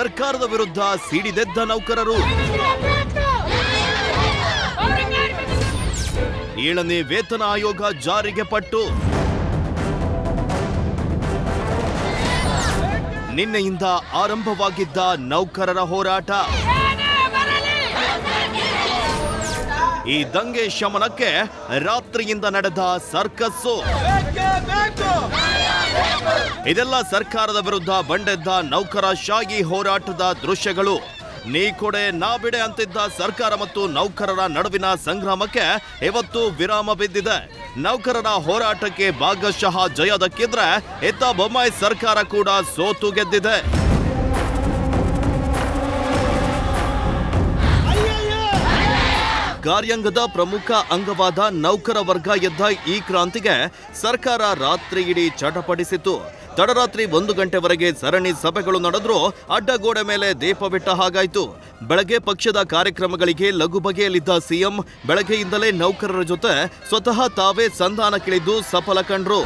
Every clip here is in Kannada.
ಸರ್ಕಾರದ ವಿರುದ್ಧ ಸಿಡಿದೆದ್ದ ನೌಕರರು ಏಳನೇ ವೇತನ ಆಯೋಗ ಜಾರಿಗೆ ಪಟ್ಟು ನಿನ್ನೆಯಿಂದ ಆರಂಭವಾಗಿದ್ದ ನೌಕರರ ಹೋರಾಟ ಈ ದಂಗೆ ಶಮನಕ್ಕೆ ರಾತ್ರಿಯಿಂದ ನಡೆದ ಸರ್ಕಸ್ಸು ಇದೆಲ್ಲ ಸರ್ಕಾರದ ವಿರುದ್ಧ ಬಂಡೆದ್ದ ನೌಕರ ಶಾಗಿ ಹೋರಾಟದ ದೃಶ್ಯಗಳು ನೀ ಕೊಡೆ ನಾ ಬಿಡೆ ಅಂತಿದ್ದ ಸರ್ಕಾರ ಮತ್ತು ನೌಕರರ ನಡುವಿನ ಸಂಗ್ರಾಮಕ್ಕೆ ಇವತ್ತು ವಿರಾಮ ಬಿದ್ದಿದೆ ನೌಕರರ ಹೋರಾಟಕ್ಕೆ ಭಾಗಶಃ ಜಯ ದಕ್ಕಿದ್ರೆ ಇತ್ತ ಬೊಮ್ಮಾಯಿ ಸರ್ಕಾರ ಕೂಡ ಸೋತು ಗೆದ್ದಿದೆ ಕಾರ್ಯಾಂಗದ ಪ್ರಮುಖ ಅಂಗವಾದ ನೌಕರ ವರ್ಗ ಎದ್ದ ಈ ಕ್ರಾಂತಿಗೆ ಸರ್ಕಾರ ರಾತ್ರಿ ಇಡೀ ಚಟಪಡಿಸಿತು ತಡರಾತ್ರಿ ಒಂದು ಗಂಟೆವರೆಗೆ ಸರಣಿ ಸಭೆಗಳು ನಡೆದ್ರೂ ಅಡ್ಡಗೋಡೆ ಮೇಲೆ ದೀಪ ಬಿಟ್ಟ ಹಾಗಾಯ್ತು ಬೆಳಗ್ಗೆ ಪಕ್ಷದ ಕಾರ್ಯಕ್ರಮಗಳಿಗೆ ಲಘು ಬಗೆಯಲ್ಲಿದ್ದ ಸಿಎಂ ಬೆಳಗ್ಗೆಯಿಂದಲೇ ನೌಕರರ ಜೊತೆ ಸ್ವತಃ ತಾವೇ ಸಂಧಾನಕ್ಕಿಳಿದು ಸಫಲ ಕಂಡ್ರು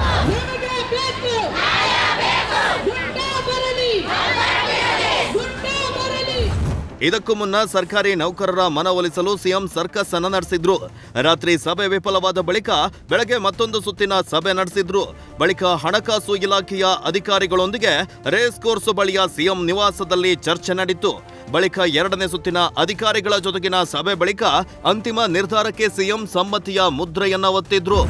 ಇದಕ್ಕೂ ಮುನ್ನ ಸರ್ಕಾರಿ ನೌಕರರ ಮನವೊಲಿಸಲು ಸಿಎಂ ಸರ್ಕಸ್ ಅನ್ನ ನಡೆಸಿದ್ರು ರಾತ್ರಿ ಸಭೆ ವಿಫಲವಾದ ಬಳಿಕ ಬೆಳಗ್ಗೆ ಮತ್ತೊಂದು ಸುತ್ತಿನ ಸಭೆ ನಡೆಸಿದ್ರು ಬಳಿಕ ಹಣಕಾಸು ಇಲಾಖೆಯ ಅಧಿಕಾರಿಗಳೊಂದಿಗೆ ರೇಸ್ ಕೋರ್ಸ್ ಬಳಿಯ ಸಿಎಂ ನಿವಾಸದಲ್ಲಿ ಚರ್ಚೆ ನಡೆಯಿತು ಬಳಿಕ ಎರಡನೇ ಸುತ್ತಿನ ಅಧಿಕಾರಿಗಳ ಜೊತೆಗಿನ ಸಭೆ ಬಳಿಕ ಅಂತಿಮ ನಿರ್ಧಾರಕ್ಕೆ ಸಿಎಂ ಸಮ್ಮತಿಯ ಮುದ್ರೆಯನ್ನ ಒತ್ತಿದ್ರು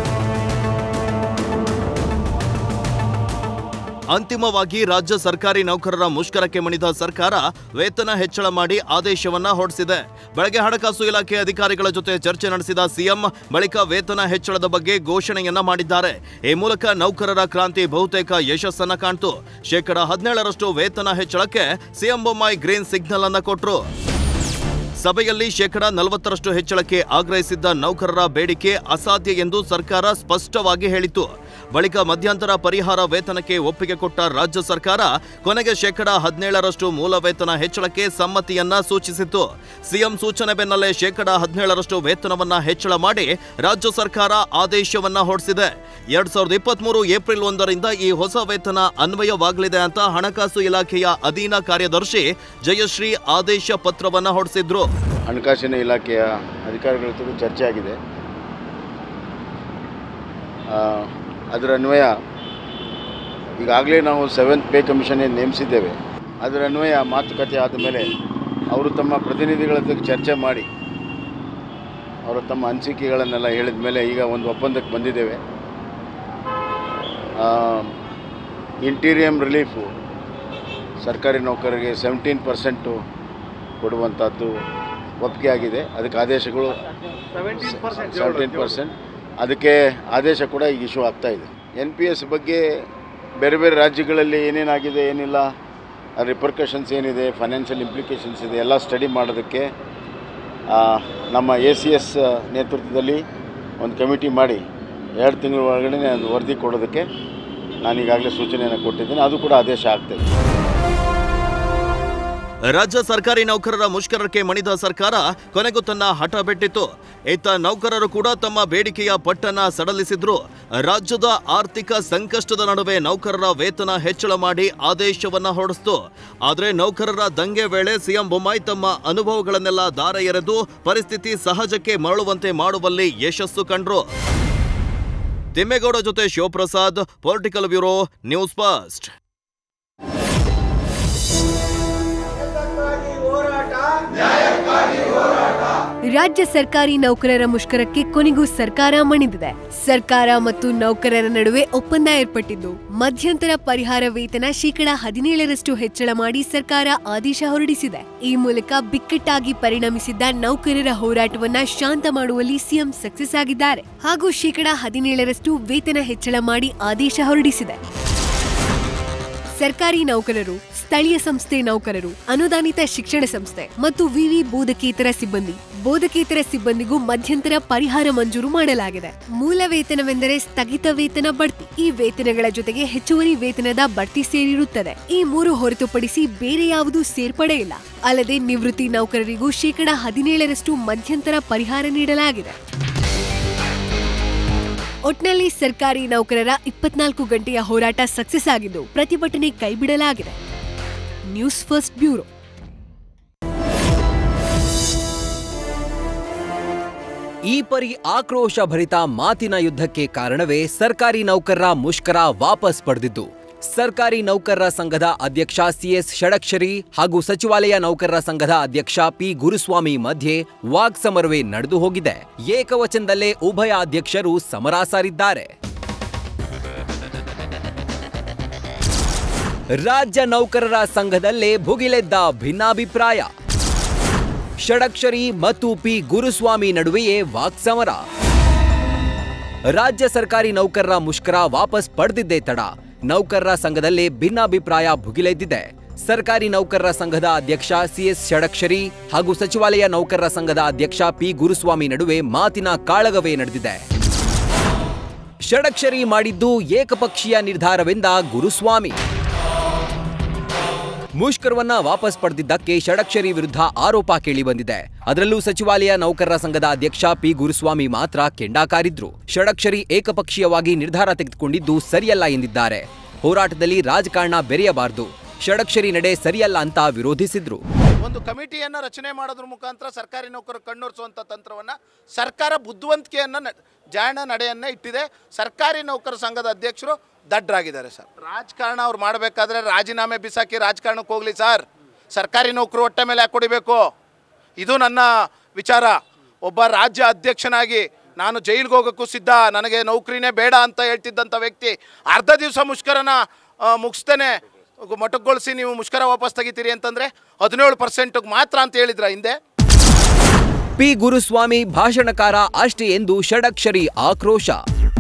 ಅಂತಿಮವಾಗಿ ರಾಜ್ಯ ಸರ್ಕಾರಿ ನೌಕರರ ಮುಷ್ಕರಕ್ಕೆ ಮಣಿದ ಸರ್ಕಾರ ವೇತನ ಹೆಚ್ಚಳ ಮಾಡಿ ಆದೇಶವನ್ನ ಹೊರಡಿಸಿದೆ ಬೆಳಗ್ಗೆ ಹಣಕಾಸು ಇಲಾಖೆ ಅಧಿಕಾರಿಗಳ ಜೊತೆ ಚರ್ಚೆ ನಡೆಸಿದ ಸಿಎಂ ಬಳಿಕ ವೇತನ ಹೆಚ್ಚಳದ ಬಗ್ಗೆ ಘೋಷಣೆಯನ್ನ ಮಾಡಿದ್ದಾರೆ ಈ ಮೂಲಕ ನೌಕರರ ಕ್ರಾಂತಿ ಬಹುತೇಕ ಯಶಸ್ಸನ್ನ ಕಾಣ್ತು ಶೇಕಡ ಹದಿನೇಳರಷ್ಟು ವೇತನ ಹೆಚ್ಚಳಕ್ಕೆ ಸಿಎಂ ಬೊಮ್ಮಾಯಿ ಗ್ರೀನ್ ಸಿಗ್ನಲ್ ಅನ್ನ ಕೊಟ್ರು ಸಭೆಯಲ್ಲಿ ಶೇಕಡ ನಲವತ್ತರಷ್ಟು ಹೆಚ್ಚಳಕ್ಕೆ ಆಗ್ರಹಿಸಿದ್ದ ನೌಕರರ ಬೇಡಿಕೆ ಅಸಾಧ್ಯ ಎಂದು ಸರ್ಕಾರ ಸ್ಪಷ್ಟವಾಗಿ ಹೇಳಿತು ಬಳಿಕ ಮಧ್ಯಂತರ ಪರಿಹಾರ ವೇತನಕ್ಕೆ ಒಪ್ಪಿಗೆ ಕೊಟ್ಟ ರಾಜ್ಯ ಸರ್ಕಾರ ಕೊನೆಗೆ ಶೇಕಡ ಹದಿನೇಳರಷ್ಟು ಮೂಲ ವೇತನ ಹೆಚ್ಚಳಕ್ಕೆ ಸಮ್ಮತಿಯನ್ನ ಸೂಚಿಸಿತು ಸಿಎಂ ಸೂಚನೆ ಬೆನ್ನಲ್ಲೇ ಶೇಕಡ ಹದಿನೇಳರಷ್ಟು ವೇತನವನ್ನ ಹೆಚ್ಚಳ ಮಾಡಿ ರಾಜ್ಯ ಸರ್ಕಾರ ಆದೇಶವನ್ನ ಹೊರಡಿಸಿದೆ ಎರಡ್ ಸಾವಿರದ ಇಪ್ಪತ್ಮೂರು ಏಪ್ರಿಲ್ ಒಂದರಿಂದ ಈ ಹೊಸ ವೇತನ ಅನ್ವಯವಾಗಲಿದೆ ಅಂತ ಹಣಕಾಸು ಇಲಾಖೆಯ ಅಧೀನ ಕಾರ್ಯದರ್ಶಿ ಜಯಶ್ರೀ ಆದೇಶ ಪತ್ರವನ್ನ ಹೊರಡಿಸಿದ್ರು ಹಣಕಾಸಿನ ಇಲಾಖೆಯ ಅಧಿಕಾರಿಗಳ ಜೊತೆ ಚರ್ಚೆ ಆಗಿದೆ ಆ, ಅದರ ಅನ್ವಯ ಈಗಾಗಲೇ ನಾವು ಸೆವೆಂತ್ ಪೇ ಕಮಿಷನ್ ಏನು ನೇಮಿಸಿದ್ದೇವೆ ಅದರ ಅನ್ವಯ ಮಾತುಕತೆ ಆದ ಮೇಲೆ ಅವರು ತಮ್ಮ ಪ್ರತಿನಿಧಿಗಳ ಜೊತೆ ಚರ್ಚೆ ಮಾಡಿ ಅವರು ತಮ್ಮ ಅನಿಸಿಕೆಗಳನ್ನೆಲ್ಲ ಹೇಳಿದ ಮೇಲೆ ಈಗ ಒಂದು ಒಪ್ಪಂದಕ್ಕೆ ಬಂದಿದ್ದೇವೆ ಇಂಟೀರಿಯಮ್ ರಿಲೀಫು ಸರ್ಕಾರಿ ನೌಕರರಿಗೆ ಸೆವೆಂಟೀನ್ ಪರ್ಸೆಂಟು ಕೊಡುವಂಥದ್ದು ಒಪ್ಪಿಗೆ ಆಗಿದೆ ಅದಕ್ಕೆ ಆದೇಶಗಳು ಸೆವೆಂಟೀನ್ ಪರ್ಸೆಂಟ್ ಅದಕ್ಕೆ ಆದೇಶ ಕೂಡ ಈಗ ಇಶ್ಯೂ ಆಗ್ತಾ ಇದೆ ಎನ್ ಪಿ ಎಸ್ ಬಗ್ಗೆ ಬೇರೆ ಬೇರೆ ರಾಜ್ಯಗಳಲ್ಲಿ ಏನೇನಾಗಿದೆ ಏನಿಲ್ಲ ರಿಪರ್ಕಷನ್ಸ್ ಏನಿದೆ ಫೈನಾನ್ಷಿಯಲ್ ಇಂಪ್ಲಿಕೇಶನ್ಸ್ ಇದೆ ಎಲ್ಲ ಸ್ಟಡಿ ಮಾಡೋದಕ್ಕೆ ಆ, ನಮ್ಮ ಎ ಸಿ ಎಸ್ ನೇತೃತ್ವದಲ್ಲಿ ಒಂದು ಕಮಿಟಿ ಮಾಡಿ ಎರಡು ತಿಂಗಳ ಒಳಗಡೆ ಅದು ವರದಿ ಕೊಡೋದಕ್ಕೆ ನಾನು ಈಗಾಗಲೇ ಸೂಚನೆಯನ್ನು ಕೊಟ್ಟಿದ್ದೀನಿ ಅದು ಕೂಡ ಆದೇಶ ಆಗ್ತಾಯಿದೆ ರಾಜ್ಯ ಸರ್ಕಾರಿ ನೌಕರರ ಮುಷ್ಕರಕ್ಕೆ ಮಣಿದ ಸರ್ಕಾರ ಕೊನೆಗೂ ತನ್ನ ಹಠ ಬಿಟ್ಟಿತ್ತು ಇತ್ತ ನೌಕರರು ಕೂಡ ತಮ್ಮ ಬೇಡಿಕೆಯ ಪಟ್ಟನ್ನ ಸಡಲಿಸಿದ್ರು ರಾಜ್ಯದ ಆರ್ಥಿಕ ಸಂಕಷ್ಟದ ನಡುವೆ ನೌಕರರ ವೇತನ ಹೆಚ್ಚಳ ಮಾಡಿ ಆದೇಶವನ್ನ ಹೊರಡಿಸಿತು ಆದ್ರೆ ನೌಕರರ ದಂಗೆ ವೇಳೆ ಸಿಎಂ ಬೊಮ್ಮಾಯಿ ತಮ್ಮ ಅನುಭವಗಳನ್ನೆಲ್ಲ ದಾರ ಎರೆದು ಪರಿಸ್ಥಿತಿ ಸಹಜಕ್ಕೆ ಮರಳುವಂತೆ ಮಾಡುವಲ್ಲಿ ಯಶಸ್ಸು ಕಂಡ್ರು ತಿಮ್ಮೇಗೌಡ ಜೊತೆ Shivaprasad political bureau news first ರಾಜ್ಯ ಸರ್ಕಾರಿ ನೌಕರರ ಮುಷ್ಕರಕ್ಕೆ ಕೊನೆಗೂ ಸರ್ಕಾರ ಮಣಿದಿದೆ ಸರ್ಕಾರ ಮತ್ತು ನೌಕರರ ನಡುವೆ ಒಪ್ಪಂದ ಏರ್ಪಟ್ಟಿದ್ದು ಮಧ್ಯಂತರ ಪರಿಹಾರ ವೇತನ ಶೇಕಡ ಹದಿನೇಳರಷ್ಟು ಹೆಚ್ಚಳ ಮಾಡಿ ಸರ್ಕಾರ ಆದೇಶ ಹೊರಡಿಸಿದೆ ಈ ಮೂಲಕ ಬಿಕ್ಕಟ್ಟಾಗಿ ಪರಿಣಮಿಸಿದ್ದ ನೌಕರರ ಹೋರಾಟವನ್ನ ಶಾಂತ ಮಾಡುವಲ್ಲಿ ಸಿಎಂ ಸಕ್ಸಸ್ ಆಗಿದ್ದಾರೆ ಹಾಗೂ ಶೇಕಡ ಹದಿನೇಳರಷ್ಟು ವೇತನ ಹೆಚ್ಚಳ ಮಾಡಿ ಆದೇಶ ಹೊರಡಿಸಿದೆ ಸರ್ಕಾರಿ ನೌಕರರು ಸ್ಥಳೀಯ ಸಂಸ್ಥೆ ನೌಕರರು ಅನುದಾನಿತ ಶಿಕ್ಷಣ ಸಂಸ್ಥೆ ಮತ್ತು ವಿವಿ ಬೋಧಕೇತರ ಸಿಬ್ಬಂದಿ ಬೋಧಕೇತರ ಸಿಬ್ಬಂದಿಗೂ ಮಧ್ಯಂತರ ಪರಿಹಾರ ಮಂಜೂರು ಮಾಡಲಾಗಿದೆ ಮೂಲ ವೇತನವೆಂದರೆ ಸ್ಥಗಿತ ವೇತನ ಬಡ್ತಿ ಈ ವೇತನಗಳ ಜೊತೆಗೆ ಹೆಚ್ಚುವರಿ ವೇತನದ ಬಡ್ತಿ ಸೇರಿರುತ್ತದೆ ಈ ಮೂರು ಹೊರತುಪಡಿಸಿ ಬೇರೆ ಯಾವುದೂ ಸೇರ್ಪಡೆ ಇಲ್ಲ ಅಲ್ಲದೆ ನಿವೃತ್ತಿ ನೌಕರರಿಗೂ ಶೇಕಡ ಹದಿನೇಳರಷ್ಟು ಮಧ್ಯಂತರ ಪರಿಹಾರ ನೀಡಲಾಗಿದೆ ಒಟ್ನಲ್ಲಿ ಸರ್ಕಾರಿ ನೌಕರರ ಇಪ್ಪತ್ನಾಲ್ಕು ಗಂಟೆಯ ಹೋರಾಟ ಸಕ್ಸಸ್ ಆಗಿದ್ದು ಪ್ರತಿಭಟನೆ ಕೈಬಿಡಲಾಗಿದೆ ನ್ಯೂಸ್ ಫಸ್ಟ್ ಬ್ಯೂರೋ ಈ ಪರಿ ಆಕ್ರೋಶ ಭರಿತ ಮಾತಿನ ಯುದ್ಧಕ್ಕೆ ಕಾರಣವೇ ಸರ್ಕಾರಿ ನೌಕರರ ಮುಷ್ಕರ ವಾಪಸ್ ಪಡೆದಿದ್ದು ಸರ್ಕಾರಿ ನೌಕರರ ಸಂಘದ ಅಧ್ಯಕ್ಷ ಸಿಎಸ್ ಷಡಕ್ಷರಿ ಹಾಗೂ ಸಚಿವಾಲಯ ನೌಕರರ ಸಂಘದ ಅಧ್ಯಕ್ಷ ಪಿ ಗುರುಸ್ವಾಮಿ ಮಧ್ಯೆ ವಾಕ್ಸಮರವೇ ನಡೆದು ಹೋಗಿದೆ ಏಕವಚನದಲ್ಲೇ ಉಭಯ ಅಧ್ಯಕ್ಷರು ಸಮರ ಸಾರಿದ್ದಾರೆ ರಾಜ್ಯ ನೌಕರರ ಸಂಘದಲ್ಲೇ ಭುಗಿಲೆದ್ದ ಭಿನ್ನಾಭಿಪ್ರಾಯ ಷಡಕ್ಷರಿ ಮತ್ತು ಪಿ ಗುರುಸ್ವಾಮಿ ನಡುವೆಯೇ ವಾಕ್ಸಮರ ರಾಜ್ಯ ಸರ್ಕಾರಿ ನೌಕರರ ಮುಷ್ಕರ ವಾಪಸ್ ಪಡೆದಿದ್ದೇ ತಡ ನೌಕರರ ಸಂಘದಲ್ಲೇ ಭಿನ್ನಾಭಿಪ್ರಾಯ ಭುಗಿಲೆದ್ದಿದೆ ಸರ್ಕಾರಿ ನೌಕರರ ಸಂಘದ ಅಧ್ಯಕ್ಷ ಸಿಎಸ್ ಷಡಕ್ಷರಿ ಹಾಗೂ ಸಚಿವಾಲಯ ನೌಕರರ ಸಂಘದ ಅಧ್ಯಕ್ಷ ಪಿ ಗುರುಸ್ವಾಮಿ ನಡುವೆ ಮಾತಿನ ಕಾಳಗವೇ ನಡೆದಿದೆ ಷಡಕ್ಷರಿ ಮಾಡಿದ್ದು ಏಕಪಕ್ಷೀಯ ನಿರ್ಧಾರವೆಂದ ಗುರುಸ್ವಾಮಿ ಮುಷ್ಕರವನ್ನ ವಾಪಸ್ ಪಡೆದಿದ್ದಕ್ಕೆ ಷಡಕ್ಷರಿ ವಿರುದ್ಧ ಆರೋಪ ಕೇಳಿಬಂದಿದೆ ಅದರಲ್ಲೂ ಸಚಿವಾಲಯ ನೌಕರರ ಸಂಘದ ಅಧ್ಯಕ್ಷ ಪಿ ಗುರುಸ್ವಾಮಿ ಮಾತ್ರ ಕೆಂಡಾಕಾರಿದ್ರು ಷಡಕ್ಷರಿ ಏಕಪಕ್ಷೀಯವಾಗಿ ನಿರ್ಧಾರ ತೆಗೆದುಕೊಂಡಿದ್ದು ಸರಿಯಲ್ಲ ಎಂದಿದ್ದಾರೆ ಹೋರಾಟದಲ್ಲಿ ರಾಜಕಾರಣ ಬೆರೆಯಬಾರದು ಷಡಕ್ಷರಿ ನಡೆ ಸರಿಯಲ್ಲ ಅಂತ ವಿರೋಧಿಸಿದ್ರು ಒಂದು ಕಮಿಟಿಯನ್ನು ರಚನೆ ಮಾಡೋದ್ರ ಮುಖಾಂತರ ಸರ್ಕಾರಿ ನೌಕರರು ಕಣ್ಣೊರೆಸುವಂಥ ತಂತ್ರವನ್ನು ಸರ್ಕಾರ ಬುದ್ಧಿವಂತಿಕೆಯನ್ನು ನ- ಜಾಣ ನಡೆಯನ್ನು ಇಟ್ಟಿದೆ ಸರ್ಕಾರಿ ನೌಕರ ಸಂಘದ ಅಧ್ಯಕ್ಷರು ದಡ್ಡರಾಗಿದ್ದಾರೆ ಸರ್ ರಾಜಕಾರಣ ಅವ್ರು ಮಾಡಬೇಕಾದ್ರೆ ರಾಜೀನಾಮೆ ಬಿಸಾಕಿ ರಾಜಕಾರಣಕ್ಕೆ ಹೋಗಲಿ ಸರ್ ಸರ್ಕಾರಿ ನೌಕರು ಹೊಟ್ಟೆ ಮೇಲೆ ಯಾಕೆ ಕೊಡಿಬೇಕು ಇದು ನನ್ನ ವಿಚಾರ ಒಬ್ಬ ರಾಜ್ಯ ಅಧ್ಯಕ್ಷನಾಗಿ ನಾನು ಜೈಲಿಗೆ ಹೋಗೋಕ್ಕೂ ಸಿದ್ಧ ನನಗೆ ನೌಕರಿನೇ ಬೇಡ ಅಂತ ಹೇಳ್ತಿದ್ದಂಥ ವ್ಯಕ್ತಿ ಅರ್ಧ ದಿವಸ ಮುಷ್ಕರನ ಆ, ಮುಗಿಸ್ತೇನೆ ಮೊಟಕುಗೊಳಿಸಿ ನೀವು ಮುಷ್ಕರ ವಾಪಸ್ ತೆಗಿತೀರಿ ಅಂತಂದರೆ ಹದಿನೇಳು ಪರ್ಸೆಂಟ್ಗೆ ಮಾತ್ರ ಅಂತ ಹೇಳಿದ್ರ ಹಿಂದೆ ಪಿ ಗುರುಸ್ವಾಮಿ ಭಾಷಣಕಾರ ಅಷ್ಟೇ ಎಂದು ಷಡಕ್ಷರಿ ಆಕ್ರೋಶ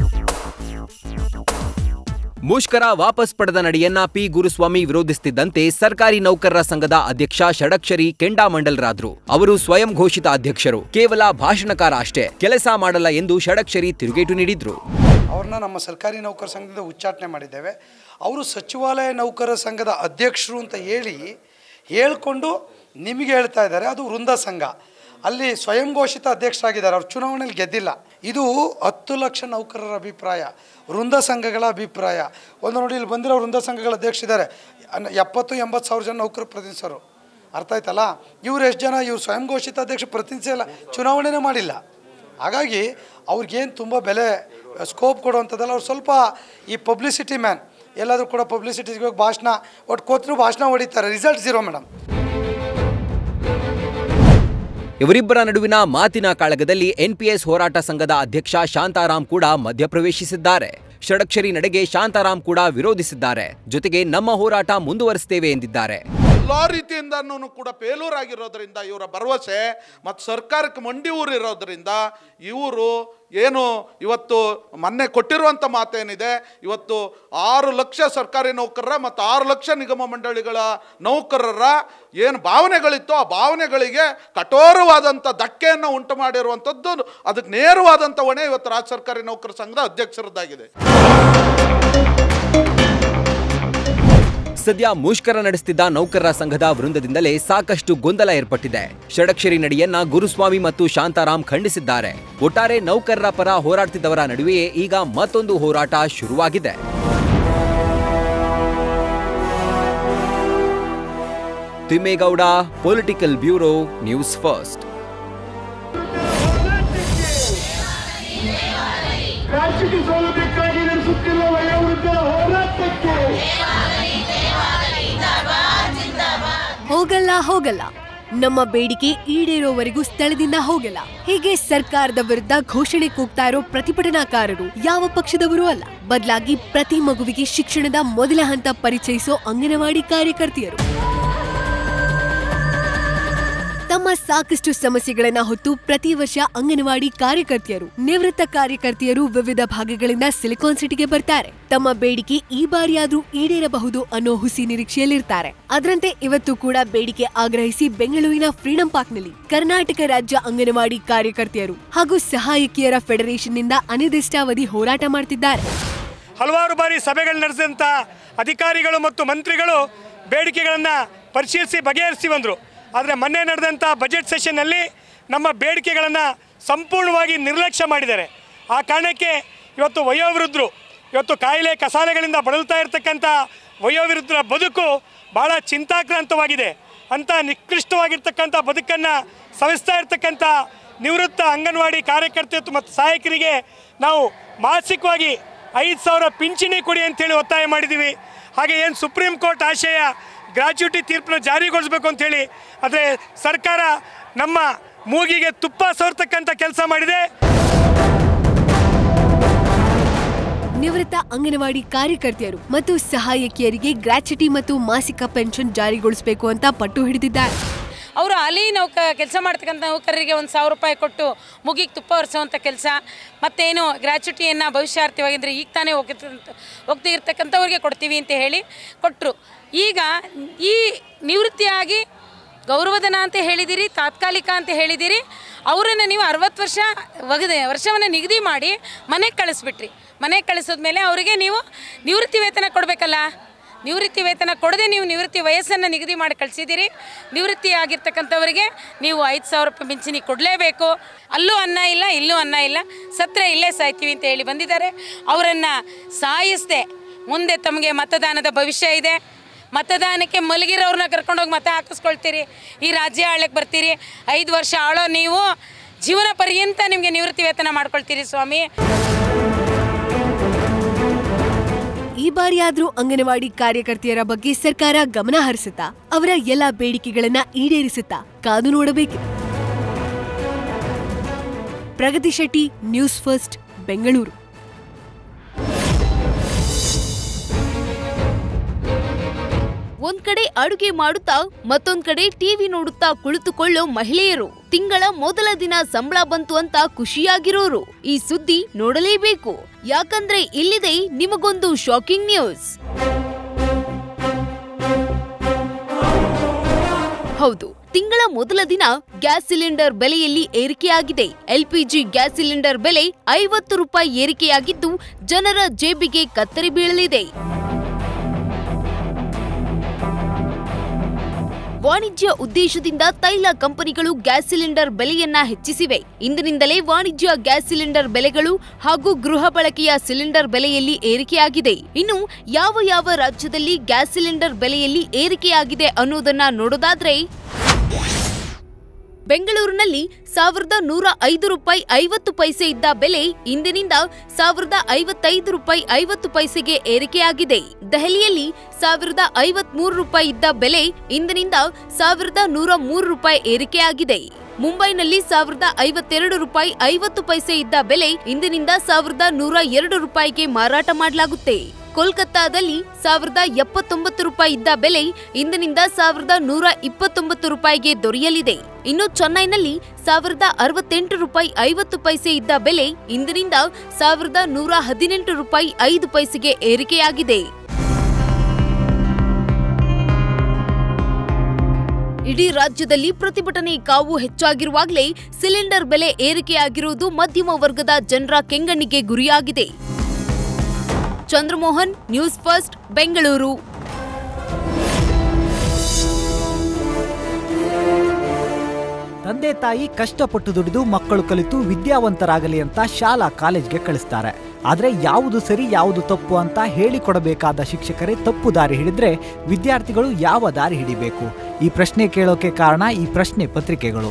ಮುಷ್ಕರ ವಾಪಸ್ ಪಡೆದ ನಡೆಯನ್ನ ಪಿ ಗುರುಸ್ವಾಮಿ ವಿರೋಧಿಸುತ್ತಿದ್ದಂತೆ ಸರ್ಕಾರಿ ನೌಕರರ ಸಂಘದ ಅಧ್ಯಕ್ಷ ಷಡಕ್ಷರಿ ಕೆಂಡಾಮಂಡಲರಾದ್ರು ಅವರು ಸ್ವಯಂ ಘೋಷಿತ ಅಧ್ಯಕ್ಷರು ಕೇವಲ ಭಾಷಣಕಾರ ಅಷ್ಟೇ ಕೆಲಸ ಮಾಡಲ್ಲ ಎಂದು ಷಡಕ್ಷರಿ ತಿರುಗೇಟು ನೀಡಿದ್ರು ಅವ್ರನ್ನ ನಮ್ಮ ಸರ್ಕಾರಿ ನೌಕರ ಸಂಘದಿಂದ ಉಚ್ಚಾಟನೆ ಮಾಡಿದ್ದೇವೆ ಅವರು ಸಚಿವಾಲಯ ನೌಕರರ ಸಂಘದ ಅಧ್ಯಕ್ಷರು ಅಂತ ಹೇಳಿ ಹೇಳ್ಕೊಂಡು ನಿಮಗೆ ಹೇಳ್ತಾ ಇದ್ದಾರೆ ಅದು ವೃಂದ ಸಂಘ ಅಲ್ಲಿ ಸ್ವಯಂ ಘೋಷಿತ ಅಧ್ಯಕ್ಷರಾಗಿದ್ದಾರೆ ಅವ್ರು ಚುನಾವಣೆಯಲ್ಲಿ ಗೆದ್ದಿಲ್ಲ ಇದು ಹತ್ತು ಲಕ್ಷ ನೌಕರರ ಅಭಿಪ್ರಾಯ ವೃಂದ ಸಂಘಗಳ ಅಭಿಪ್ರಾಯ ಒಂದು ನೋಡಿ ಇಲ್ಲಿ ಬಂದಿರೋ ವೃಂದ ಸಂಘಗಳ ಅಧ್ಯಕ್ಷರಿದ್ದಾರೆ ಅನ್ನ- ಎಪ್ಪತ್ತು ಎಂಬತ್ತು ಸಾವಿರ ಜನ ನೌಕರ ಪ್ರತಿನಿಧಿಸೋರು ಅರ್ಥ ಆಯ್ತಲ್ಲ ಇವ್ರು ಎಷ್ಟು ಜನ ಇವ್ರು ಸ್ವಯಂ ಘೋಷಿತ ಅಧ್ಯಕ್ಷ ಪ್ರತಿನಿಧಿಸಿಲ್ಲ ಚುನಾವಣೆನೇ ಮಾಡಿಲ್ಲ ಹಾಗಾಗಿ ಅವ್ರಿಗೇನು ತುಂಬ ಬೆಲೆ ಸ್ಕೋಪ್ ಕೊಡುವಂಥದ್ದಲ್ಲ ಅವ್ರು ಸ್ವಲ್ಪ ಈ ಪಬ್ಲಿಸಿಟಿ ಮ್ಯಾನ್ ಎಲ್ಲಾದರೂ ಕೂಡ ಪಬ್ಲಿಸಿಟಿಗೆ ಹೋಗಿ ಭಾಷಣ ಒಟ್ಟು ಕೂತ್ರು ಭಾಷಣ ಹೊಡಿತಾರೆ ರಿಸಲ್ಟ್ ಝೀರೋ ಮೇಡಮ್ ಇವರಿಬ್ಬರ ನಡುವಿನ ಮಾತಿನ ಕಾಳಗದಲ್ಲಿ ಎನ್ಪಿಎಸ್ ಹೋರಾಟ ಸಂಘದ ಅಧ್ಯಕ್ಷ ಶಾಂತಾರಾಮ್ ಕೂಡ ಮಧ್ಯಪ್ರವೇಶಿಸಿದ್ದಾರೆ ಷಡಕ್ಷರಿ ನಡೆಗೆ ಶಾಂತಾರಾಮ್ ಕೂಡ ವಿರೋಧಿಸಿದ್ದಾರೆ ಜೊತೆಗೆ ನಮ್ಮ ಹೋರಾಟ ಮುಂದುವರಿಸುತ್ತೇವೆ ಎಂದಿದ್ದಾರೆ ಎಲ್ಲ ರೀತಿಯಿಂದನೂ ಕೂಡ ಫೇಲೂರ್ ಆಗಿರೋದ್ರಿಂದ ಇವರ ಭರವಸೆ ಮತ್ತು ಸರ್ಕಾರಕ್ಕೆ ಮಂಡಿ ಊರಿರೋದ್ರಿಂದ ಇವರು ಏನು ಇವತ್ತು ಮೊನ್ನೆ ಕೊಟ್ಟಿರುವಂಥ ಮಾತೇನಿದೆ ಇವತ್ತು ಆರು ಲಕ್ಷ ಸರ್ಕಾರಿ ನೌಕರರ ಮತ್ತು ಆರು ಲಕ್ಷ ನಿಗಮ ಮಂಡಳಿಗಳ ನೌಕರರ ಏನು ಭಾವನೆಗಳಿತ್ತು ಆ ಭಾವನೆಗಳಿಗೆ ಕಠೋರವಾದಂಥ ಧಕ್ಕೆಯನ್ನು ಉಂಟು ಮಾಡಿರುವಂಥದ್ದು ಅದಕ್ಕೆ ನೇರವಾದಂಥ ಹೊಣೆ ಇವತ್ತು ರಾಜ್ಯ ಸರ್ಕಾರಿ ನೌಕರ ಸಂಘದ ಅಧ್ಯಕ್ಷರದ್ದಾಗಿದೆ ಸದ್ಯ ಮುಷ್ಕರ ನಡೆಸುತ್ತಿದ್ದ ನೌಕರರ ಸಂಘದ ವೃಂದದಿಂದಲೇ ಸಾಕಷ್ಟು ಗೊಂದಲ ಏರ್ಪಟ್ಟಿದೆ ಷಡಕ್ಷರಿ ನಡೆಯನ್ನ ಗುರುಸ್ವಾಮಿ ಮತ್ತು ಶಾಂತಾರಾಮ್ ಖಂಡಿಸಿದ್ದಾರೆ ಒಟ್ಟಾರೆ ನೌಕರರ ಪರ ಹೋರಾಡ್ತಿದ್ದವರ ನಡುವೆಯೇ ಈಗ ಮತ್ತೊಂದು ಹೋರಾಟ ಶುರುವಾಗಿದೆ Thimmegowda political bureau news first ಖಾಸಗಿ ಸೌಲಭ್ಯಕ್ಕಾಗಿ ನಡೆಸುತ್ತಿರುವ ವಯೋವೃದ್ಧರ ಹೋರಾಟಕ್ಕೆ ಹೋಗಲ್ಲ ಹೋಗಲ್ಲ ನಮ್ಮ ಬೇಡಿಕೆ ಈಡೇರೋವರೆಗೂ ಸ್ಥಳದಿಂದ ಹೋಗಲ್ಲ ಹೀಗೆ ಸರ್ಕಾರದ ವಿರುದ್ಧ ಘೋಷಣೆ ಕೂಗ್ತಾ ಇರೋ ಪ್ರತಿಭಟನಾಕಾರರು ಯಾವ ಪಕ್ಷದವರೂ ಅಲ್ಲ ಬದಲಾಗಿ ಪ್ರತಿ ಮಗುವಿಗೆ ಶಿಕ್ಷಣದ ಮೊದಲ ಹಂತ ಪರಿಚಯಿಸೋ ಅಂಗನವಾಡಿ ಕಾರ್ಯಕರ್ತೆಯರು ತಮ್ಮ ಸಾಕಷ್ಟು ಸಮಸ್ಯೆಗಳನ್ನ ಹೊತ್ತು ಪ್ರತಿ ವರ್ಷ ಅಂಗನವಾಡಿ ಕಾರ್ಯಕರ್ತೆಯರು ನಿವೃತ್ತ ಕಾರ್ಯಕರ್ತೆಯರು ವಿವಿಧ ಭಾಗಗಳಿಂದ ಸಿಲಿಕಾನ್ ಸಿಟಿಗೆ ಬರ್ತಾರೆ ತಮ್ಮ ಬೇಡಿಕೆ ಈ ಬಾರಿಯಾದ್ರೂ ಈಡೇರಬಹುದು ಅನ್ನೋ ಹುಸಿ ನಿರೀಕ್ಷೆಯಲ್ಲಿರ್ತಾರೆ ಅದರಂತೆ ಇವತ್ತು ಕೂಡ ಬೇಡಿಕೆ ಆಗ್ರಹಿಸಿ ಬೆಂಗಳೂರಿನ ಫ್ರೀಡಂ ಪಾರ್ಕ್ನಲ್ಲಿ ಕರ್ನಾಟಕ ರಾಜ್ಯ ಅಂಗನವಾಡಿ ಕಾರ್ಯಕರ್ತೆಯರು ಹಾಗೂ ಸಹಾಯಕಿಯರ ಫೆಡರೇಷನ್ನಿಂದ ಅನಿರ್ದಿಷ್ಟಾವಧಿ ಹೋರಾಟ ಮಾಡ್ತಿದ್ದಾರೆ ಹಲವಾರು ಬಾರಿ ಸಭೆಗಳು ನಡೆಸಿದಂಥ ಅಧಿಕಾರಿಗಳು ಮತ್ತು ಮಂತ್ರಿಗಳು ಬೇಡಿಕೆಗಳನ್ನು ಪರಿಶೀಲಿಸಿ ಬಗೆಹರಿಸಿ ಬಂದರು ಆದರೆ ಮೊನ್ನೆ ನಡೆದಂಥ ಬಜೆಟ್ ಸೆಷನ್ನಲ್ಲಿ ನಮ್ಮ ಬೇಡಿಕೆಗಳನ್ನು ಸಂಪೂರ್ಣವಾಗಿ ನಿರ್ಲಕ್ಷ್ಯ ಮಾಡಿದ್ದಾರೆ ಆ ಕಾರಣಕ್ಕೆ ಇವತ್ತು ವಯೋವೃದ್ಧರು ಇವತ್ತು ಕಾಯಿಲೆ ಕಸಾಲೆಗಳಿಂದ ಬಳಲ್ತಾ ಇರತಕ್ಕಂಥ ವಯೋವಿರುದ್ಧರ ಬದುಕು ಭಾಳ ಚಿಂತಾಕ್ರಾಂತವಾಗಿದೆ ಅಂಥ ನಿಕೃಷ್ಟವಾಗಿರ್ತಕ್ಕಂಥ ಬದುಕನ್ನು ಸವಿಸ್ತಾ ಇರ್ತಕ್ಕಂಥ ನಿವೃತ್ತ ಅಂಗನವಾಡಿ ಕಾರ್ಯಕರ್ತೆ ಮತ್ತು ಸಹಾಯಕರಿಗೆ ನಾವು ಮಾಸಿಕವಾಗಿ ಐದು ಸಾವಿರ ಪಿಂಚಣಿ ಕೊಡಿ ಅಂತೇಳಿ ಒತ್ತಾಯ ಮಾಡಿದ್ದೀವಿ ಹಾಗೆ ಏನು ಸುಪ್ರೀಂ ಕೋರ್ಟ್ ಆಶಯ ಗ್ರಾಚ್ಯುಟಿ ತೀರ್ಪನ್ನ ಜಾರಿಗೊಳಿಸಬೇಕು ಅಂತೇಳಿ ಆದರೆ ಸರ್ಕಾರ ನಮ್ಮ ಮೂಗಿಗೆ ತುಪ್ಪ ಸೋರ್ತಕ್ಕಂಥ ಕೆಲಸ ಮಾಡಿದೆ ನಿವೃತ್ತ ಅಂಗನವಾಡಿ ಕಾರ್ಯಕರ್ತೆಯರು ಮತ್ತು ಸಹಾಯಕಿಯರಿಗೆ ಗ್ರಾಚ್ಯುಟಿ ಮತ್ತು ಮಾಸಿಕ ಪೆನ್ಷನ್ ಜಾರಿಗೊಳಿಸಬೇಕು ಅಂತ ಪಟ್ಟು ಹಿಡಿದಿದ್ದಾರೆ ಅವರು ಹಾಲಿ ನೌಕ ಕೆಲಸ ಮಾಡ್ತಕ್ಕಂಥ ನೌಕರರಿಗೆ ಒಂದು ಸಾವಿರ ರೂಪಾಯಿ ಕೊಟ್ಟು ಮುಗಿಗೆ ತುಪ್ಪ ಒರೆಸೋವಂಥ ಕೆಲಸ ಮತ್ತೇನು ಗ್ರ್ಯಾಚುಟಿಯನ್ನು ಭವಿಷ್ಯಾರ್ಥಿವಾಗಿದ್ದರೆ ಈಗ ತಾನೇ ಹೋಗಿರ್ತಂತ ಹೋಗ್ತಿರ್ತಕ್ಕಂಥವ್ರಿಗೆ ಕೊಡ್ತೀವಿ ಅಂತ ಹೇಳಿ ಕೊಟ್ಟರು ಈಗ ಈ ನಿವೃತ್ತಿಯಾಗಿ ಗೌರವಧನ ಅಂತ ಹೇಳಿದಿರಿ ತಾತ್ಕಾಲಿಕ ಅಂತ ಹೇಳಿದಿರಿ ಅವರನ್ನು ನೀವು ಅರವತ್ತು ವರ್ಷ ಒಗದೆ ವರ್ಷವನ್ನು ನಿಗದಿ ಮಾಡಿ ಮನೆಗೆ ಕಳಿಸ್ಬಿಟ್ರಿ ಮನೆಗೆ ಕಳಿಸೋದ್ಮೇಲೆ ಅವರಿಗೆ ನೀವು ನಿವೃತ್ತಿ ವೇತನ ಕೊಡಬೇಕಲ್ಲ ನಿವೃತ್ತಿ ವೇತನ ಕೊಡದೆ ನೀವು ನಿವೃತ್ತಿ ವಯಸ್ಸನ್ನು ನಿಗದಿ ಮಾಡಿ ಕಳಿಸಿದ್ದೀರಿ ನಿವೃತ್ತಿ ಆಗಿರ್ತಕ್ಕಂಥವರಿಗೆ ನೀವು ಐದು ಸಾವಿರ ರೂಪಾಯಿ ಪಿಂಚಣಿ ಕೊಡಲೇಬೇಕು ಅಲ್ಲೂ ಅನ್ನ ಇಲ್ಲ ಇಲ್ಲೂ ಅನ್ನ ಇಲ್ಲ ಸತ್ರ ಇಲ್ಲೇ ಸಾಯ್ತೀವಿ ಅಂತ ಹೇಳಿ ಬಂದಿದ್ದಾರೆ ಅವರನ್ನು ಸಾಯಿಸದೆ ಮುಂದೆ ತಮಗೆ ಮತದಾನದ ಭವಿಷ್ಯ ಇದೆ ಮತದಾನಕ್ಕೆ ಮಲಗಿರೋರನ್ನ ಕರ್ಕೊಂಡೋಗಿ ಮತ ಹಾಕಿಸ್ಕೊಳ್ತೀರಿ ಈ ರಾಜ್ಯ ಆಳಕ್ಕೆ ಬರ್ತೀರಿ ಐದು ವರ್ಷ ಆಳೋ ನೀವು ಜೀವನ ಪರ್ಯಂತ ನಿಮಗೆ ನಿವೃತ್ತಿ ವೇತನ ಮಾಡ್ಕೊಳ್ತೀರಿ ಸ್ವಾಮಿ ಈ ಬಾರಿಯಾದ್ರೂ ಅಂಗನವಾಡಿ ಕಾರ್ಯಕರ್ತೆಯರ ಬಗ್ಗೆ ಸರ್ಕಾರ ಗಮನ ಹರಿಸುತ್ತಾ ಅವರ ಎಲ್ಲ ಬೇಡಿಕೆಗಳನ್ನ ಈಡೇರಿಸುತ್ತಾ ಕಾದು ನೋಡಬೇಕು ಪ್ರಗತಿ ಶೆಟ್ಟಿ ನ್ಯೂಸ್ ಫಸ್ಟ್ ಬೆಂಗಳೂರು ಒಂದ್ ಕಡೆ ಅಡುಗೆ ಮಾಡುತ್ತಾ ಮತ್ತೊಂದ್ ಕಡೆ ಟಿವಿ ನೋಡುತ್ತಾ ಕುಳಿತುಕೊಳ್ಳೋ ಮಹಿಳೆಯರು ತಿಂಗಳ ಮೊದಲ ದಿನ ಸಂಬಳ ಬಂತು ಅಂತ ಖುಷಿಯಾಗಿರೋರು ಈ ಸುದ್ದಿ ನೋಡಲೇಬೇಕು ಯಾಕಂದ್ರೆ ಇಲ್ಲಿದೆ ನಿಮಗೊಂದು ಶಾಕಿಂಗ್ ನ್ಯೂಸ್ ಹೌದು ತಿಂಗಳ ಮೊದಲ ದಿನ ಗ್ಯಾಸ್ ಸಿಲಿಂಡರ್ ಬೆಲೆಯಲ್ಲಿ ಏರಿಕೆಯಾಗಿದೆ ಎಲ್ಪಿಜಿ ಗ್ಯಾಸ್ ಸಿಲಿಂಡರ್ ಬೆಲೆ ಐವತ್ತು ರೂಪಾಯಿ ಏರಿಕೆಯಾಗಿದ್ದು ಜನರ ಜೇಬಿಗೆ ಕತ್ತರಿ ಬೀಳಲಿದೆ ವಾಣಿಜ್ಯ ಉದ್ದೇಶದಿಂದ ತೈಲ ಕಂಪನಿಗಳು ಗ್ಯಾಸ್ ಸಿಲಿಂಡರ್ ಬೆಲೆಯನ್ನ ಹೆಚ್ಚಿಸಿವೆ ಇಂದಿನಿಂದಲೇ ವಾಣಿಜ್ಯ ಗ್ಯಾಸ್ ಸಿಲಿಂಡರ್ ಬೆಲೆಗಳು ಹಾಗೂ ಗೃಹ ಬಳಕೆಯ ಸಿಲಿಂಡರ್ ಬೆಲೆಯಲ್ಲಿ ಏರಿಕೆಯಾಗಿದೆ ಇನ್ನು ಯಾವ ಯಾವ ರಾಜ್ಯದಲ್ಲಿ ಗ್ಯಾಸ್ ಸಿಲಿಂಡರ್ ಬೆಲೆಯಲ್ಲಿ ಏರಿಕೆಯಾಗಿದೆ ಅನ್ನೋದನ್ನ ನೋಡೋದಾದ್ರೆ ಬೆಂಗಳೂರಿನಲ್ಲಿ ಸಾವಿರದ ನೂರ ಐದು ರೂಪಾಯಿ ಐವತ್ತು ಪೈಸೆ ಇದ್ದ ಬೆಲೆ ಇಂದಿನಿಂದ ಸಾವಿರದ ಐವತ್ತೈದು ರೂಪಾಯಿ ಐವತ್ತು ಪೈಸೆಗೆ ಏರಿಕೆಯಾಗಿದೆ ದೆಹಲಿಯಲ್ಲಿ ಸಾವಿರದ ಐವತ್ಮೂರು ರೂಪಾಯಿ ಇದ್ದ ಬೆಲೆ ಇಂದಿನಿಂದ ಸಾವಿರದ ನೂರ ಮೂರು ರೂಪಾಯಿ ಏರಿಕೆಯಾಗಿದೆ ಮುಂಬೈನಲ್ಲಿ ಸಾವಿರದ ಐವತ್ತೆರಡು ರೂಪಾಯಿ ಐವತ್ತು ಪೈಸೆ ಇದ್ದ ಬೆಲೆ ಇಂದಿನಿಂದ ಸಾವಿರದ ನೂರ ಎರಡು ರೂಪಾಯಿಗೆ ಮಾರಾಟ ಮಾಡಲಾಗುತ್ತೆ ಕೋಲ್ಕತ್ತಾದಲ್ಲಿ ಸಾವಿರದ ಎಪ್ಪತ್ತೊಂಬತ್ತು ರೂಪಾಯಿ ಇದ್ದ ಬೆಲೆ ಇಂದಿನಿಂದ ಸಾವಿರದ ನೂರ ಇಪ್ಪತ್ತೊಂಬತ್ತು ರೂಪಾಯಿಗೆ ದೊರೆಯಲಿದೆ ಇನ್ನು ಚೆನ್ನೈನಲ್ಲಿ ಸಾವಿರದ ಅರವತ್ತೆಂಟು ರೂಪಾಯಿ ಐವತ್ತು ಪೈಸೆ ಇದ್ದ ಬೆಲೆ ಇಂದಿನಿಂದ ಸಾವಿರದ ನೂರ ಹದಿನೆಂಟು ರೂಪಾಯಿ ಐದು ಪೈಸೆಗೆ ಏರಿಕೆಯಾಗಿದೆ ಇಡೀ ರಾಜ್ಯದಲ್ಲಿ ಪ್ರತಿಭಟನೆ ಕಾವು ಹೆಚ್ಚಾಗಿರುವಾಗಲೇ ಸಿಲಿಂಡರ್ ಬೆಲೆ ಏರಿಕೆಯಾಗಿರುವುದು ಮಧ್ಯಮ ವರ್ಗದ ಜನರ ಕೆಂಗಣ್ಣಿಗೆ ಗುರಿಯಾಗಿದೆ ಚಂದ್ರಮೋಹನ್ ನ್ಯೂಸ್ ಫಸ್ಟ್ ಬೆಂಗಳೂರು ತಂದೆ ತಾಯಿ ಕಷ್ಟಪಟ್ಟು ದುಡಿದು ಮಕ್ಕಳು ಕಲಿತು ವಿದ್ಯಾವಂತರಾಗಲಿ ಅಂತ ಶಾಲಾ ಕಾಲೇಜ್ಗೆ ಕಳಿಸ್ತಾರೆ ಆದರೆ ಯಾವುದು ಸರಿ ಯಾವುದು ತಪ್ಪು ಅಂತ ಹೇಳಿಕೊಡಬೇಕಾದ ಶಿಕ್ಷಕರೇ ತಪ್ಪು ದಾರಿ ಹಿಡಿದ್ರೆ ವಿದ್ಯಾರ್ಥಿಗಳು ಯಾವ ದಾರಿ ಹಿಡಿಬೇಕು ಈ ಪ್ರಶ್ನೆ ಕೇಳೋಕೆ ಕಾರಣ ಈ ಪ್ರಶ್ನೆ ಪತ್ರಿಕೆಗಳು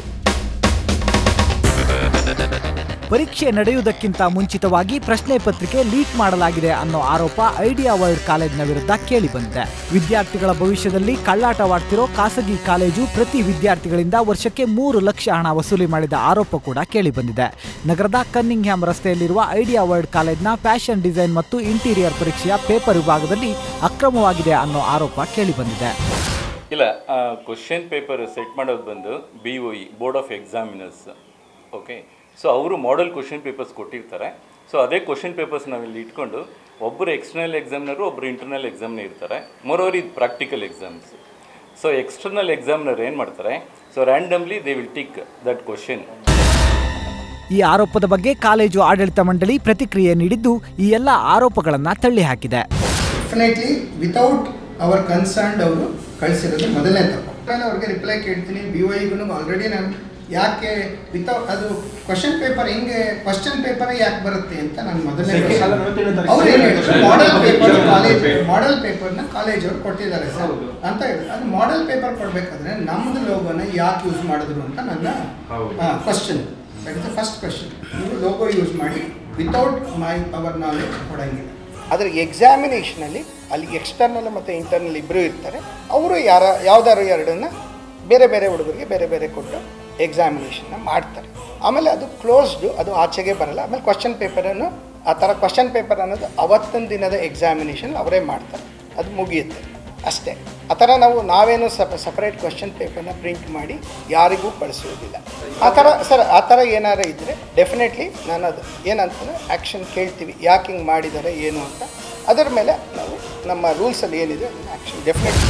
ಪರೀಕ್ಷೆ ನಡೆಯುವುದಕ್ಕಿಂತ ಮುಂಚಿತವಾಗಿ ಪ್ರಶ್ನೆ ಪತ್ರಿಕೆ ಲೀಕ್ ಮಾಡಲಾಗಿದೆ ಅನ್ನೋ ಆರೋಪ ಐಡಿಯಾ ವರ್ಲ್ಡ್ ಕಾಲೇಜಿನ ವಿರುದ್ಧ ಕೇಳಿಬಂದಿದೆ ವಿದ್ಯಾರ್ಥಿಗಳ ಭವಿಷ್ಯದಲ್ಲಿ ಕಳ್ಳಾಟವಾಡ್ತಿರೋ ಖಾಸಗಿ ಕಾಲೇಜು ಪ್ರತಿ ವಿದ್ಯಾರ್ಥಿಗಳಿಂದ ವರ್ಷಕ್ಕೆ ಮೂರು ಲಕ್ಷ ಹಣ ವಸೂಲಿ ಮಾಡಿದ ಆರೋಪ ಕೂಡ ಕೇಳಿಬಂದಿದೆ ನಗರದ ಕನ್ನಿಂಗ್ಹ್ಯಾಮ್ ರಸ್ತೆಯಲ್ಲಿರುವ ಐಡಿಯಾ ವರ್ಲ್ಡ್ ಕಾಲೇಜ್ನ ಫ್ಯಾಷನ್ ಡಿಸೈನ್ ಮತ್ತು ಇಂಟೀರಿಯರ್ ಪರೀಕ್ಷೆಯ ಪೇಪರ್ ವಿಭಾಗದಲ್ಲಿ ಅಕ್ರಮವಾಗಿದೆ ಅನ್ನೋ ಆರೋಪ ಕೇಳಿಬಂದಿದೆ ಇಲ್ಲ ಕ್ವಶನ್ ಪೇಪರ್ ಸೆಟ್ ಮಾಡೋದು ಬಂದು B O E board of examiners okay so ಅವರು ಮಾಡೆಲ್ ಕ್ವಶನ್ ಪೇಪರ್ಸ್ ಕೊಟ್ಟಿರ್ತಾರೆ ಸೊ ಅದೇ ಕ್ವಶನ್ ಪೇಪರ್ಸ್ ನಾವಿಲ್ಲಿ ಇಟ್ಕೊಂಡು ಒಬ್ಬರು ಎಕ್ಸ್ಟರ್ನಲ್ ಎಕ್ಸಾಮ್ನರು ಒಬ್ಬರು ಇಂಟರ್ನಲ್ ಎಕ್ಸಾಮ್ನ ಇರ್ತಾರೆ ಮೋರೋವರ್ ಇದು practical exams so external examiner ಏನು ಮಾಡ್ತಾರೆ so randomly they will tick that question ಈ ಆರೋಪದ ಬಗ್ಗೆ ಕಾಲೇಜು ಆಡಳಿತ ಮಂಡಳಿ ಪ್ರತಿಕ್ರಿಯೆ ನೀಡಿದ್ದು ಈ ಎಲ್ಲ ಆರೋಪಗಳನ್ನು ತಳ್ಳಿಹಾಕಿದೆ ಡೆಫಿನೆಟ್ಲಿ ವಿತೌಟ್ ಅವರ್ ಕನ್ಸರ್ನ್ಡ್ ಅವರು ಕಳಿಸಿರೋದು ಮೊದಲನೇ ತಪ್ಪು ನಾನು ಅವ್ರಿಗೆ ರಿಪ್ಲೈ ಕೇಳ್ತೀನಿ ಬಿ ಒ ಇಗೂ ಆಲ್ರೆಡಿ ನಾನು ಯಾಕೆ ವಿತೌಟ್ ಅದು ಕ್ವಶನ್ ಪೇಪರ್ ಹೆಂಗೆ ಕ್ವಶನ್ ಪೇಪರ್ ಯಾಕೆ ಬರುತ್ತೆ ಅಂತ ನಾನು ಮೊದಲನೇ Second ಅಲ್ಲ, ನೋಡ್ತೀನಿ ಅಂತ ಅವ್ರು ಏನು ಹೇಳಿದ್ರು second model paper second college paper. Model ಪೇಪರ್ನ ಕಾಲೇಜ್ ಅವ್ರು ಕೊಟ್ಟಿದ್ದಾರೆ ಸರ್ ಅಂತ ಹೇಳಿದ್ರು ಅದು ಮಾಡೆಲ್ ಪೇಪರ್ ಕೊಡಬೇಕಾದ್ರೆ ನಮ್ಮದು ಲೋಗೋನ ಯಾಕೆ ಯೂಸ್ ಮಾಡಿದ್ರು ಅಂತ ನನ್ನ question that is the first question ನೀವು ಲೋಗೋ ಯೂಸ್ ಮಾಡಿ ವಿತೌಟ್ ಮೈ ಅವರ್ ನಾಲೆಜ್ ಕೊಡಂಗಿಲ್ಲ ಆದರೆ ಎಕ್ಸಾಮಿನೇಷನಲ್ಲಿ ಅಲ್ಲಿ ಎಕ್ಸ್ಟರ್ನಲ್ ಮತ್ತು ಇಂಟರ್ನಲ್ ಇಬ್ಬರು ಇರ್ತಾರೆ ಅವರು ಯಾರ ಯಾವ್ದಾದ್ರು ಎರಡನ್ನ ಬೇರೆ ಬೇರೆ ಹುಡುಗರಿಗೆ ಬೇರೆ ಬೇರೆ ಕೊಟ್ಟು ಎಕ್ಸಾಮಿನೇಷನ್ನ ಮಾಡ್ತಾರೆ ಆಮೇಲೆ ಅದು ಕ್ಲೋಸ್ಡು ಅದು ಆಚೆಗೆ ಬರಲ್ಲ ಆಮೇಲೆ ಕ್ವಶನ್ ಪೇಪರನ್ನು ಆ ಥರ ಕ್ವಶನ್ ಪೇಪರ್ ಅನ್ನೋದು ಅವತ್ತಿನ ದಿನದ ಎಕ್ಸಾಮಿನೇಷನ್ ಅವರೇ ಮಾಡ್ತಾರೆ ಅದು ಮುಗಿಯುತ್ತೆ ಅಷ್ಟೇ ಆ ಥರ ನಾವು ನಾವೇನು ಸಪ ಸಪ್ರೇಟ್ ಕ್ವಶನ್ ಪೇಪರ್ನ ಪ್ರಿಂಟ್ ಮಾಡಿ ಯಾರಿಗೂ ಕಳಿಸೋದಿಲ್ಲ ಆ ಥರ ಸರ್ ಆ ಥರ ಏನಾರು ಇದ್ದರೆ ಡೆಫಿನೆಟ್ಲಿ ನಾನು ಅದು ಏನಂತಂದರೆ ಆ್ಯಕ್ಷನ್ ಕೇಳ್ತೀವಿ ಯಾಕೆ ಹಿಂಗೆ ಮಾಡಿದ್ದಾರೆ ಏನು ಅಂತ ಅದರ ಮೇಲೆ ನಾವು ನಮ್ಮ ರೂಲ್ಸಲ್ಲಿ ಏನಿದೆ ಅದನ್ನು ಆ್ಯಕ್ಷನ್ ಡೆಫಿನೆಟ್ಲಿ